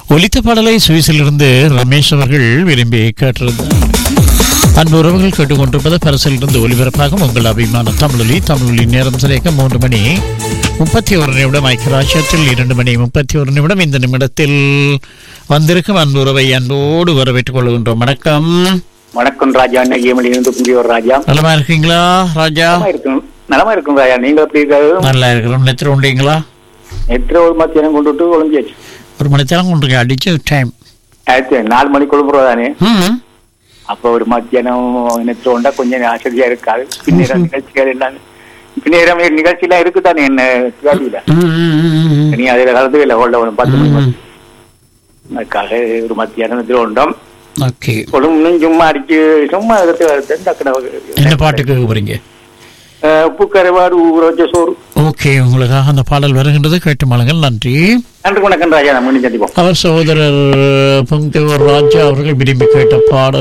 ஒலித்த பாடலை சுவிஸிலிருந்து ரமேஷ் அவர்கள் விரும்பி கேட்டிருந்தார் அன்பு உறவுகள் கேட்டுக்கொண்டிருப்பது பரிசிலிருந்து ஒலிபரப்பாகும் உங்கள் அபிமான தமிழொலி தமிழொலி நேரம் சிறைக்க மூன்று மணி முப்பத்தி ஒரு நிமிடம் ஐக்கியராட்சியத்தில் இரண்டு மணி முப்பத்தி ஒரு நிமிடம் இந்த நிமிடத்தில் வந்திருக்கும் அன்பு உறவை அன்போடு வரவேற்றுக் கொள்கின்றோம் வணக்கம் வணக்கம் ராஜா நெய்யமணி இருந்து புங்கியோர் ராஜா நலமா இருக்கீங்களா ராஜா நலமா இருக்கும் நலமா இருக்கும் ராஜா நீங்க எப்படி இருக்காரு நல்லா இருக்கிறோம் நெத்திர உண்டீங்களா எத்தனை ஒரு மத்தியானம் கொண்டுட்டு ஒளிஞ்சாச்சு ஒரு மணித்தேரம் கொண்டு அடிச்சு டைம் ஆயிரத்தி நாலு மணி கொழும்புறோம் தானே ம் அப்ப ஒரு மத்தியானம் நெத்திர உண்டா கொஞ்சம் ஆசதியா இருக்காது பின்னேற நிகழ்ச்சிகள் எல்லாம் பின்னேற நிகழ்ச்சி எல்லாம் இருக்குதானே என்ன கேள்வியில ம், ம், ம், ம். நீ அதுல கலந்து இல்லை ஹோல்ட ஒரு பத்து மணி வரை. அதுக்காக ஒரு மத்தியானம் நெத்திர உண்டோம் ஓகே கொழும்புன்னு சும்மா அடிச்சு சும்மா எடுத்து டக்குனு என்ன பாட்டு கேட்க போறீங்க அஹ், உப்பு கரைவாடு ஊரோச்ச சோறு ஓகே உங்களுக்காக அந்த பாடல் வருகின்றது கேட்டு மாளுங்கள் நன்றி நன்றி வணக்கம் ராஜா நம்ம மீண்டும் சந்திப்போம் அவர் சகோதரர் பொங்கவர் ராஜா அவர்கள் விரும்பி கேட்ட பாடல்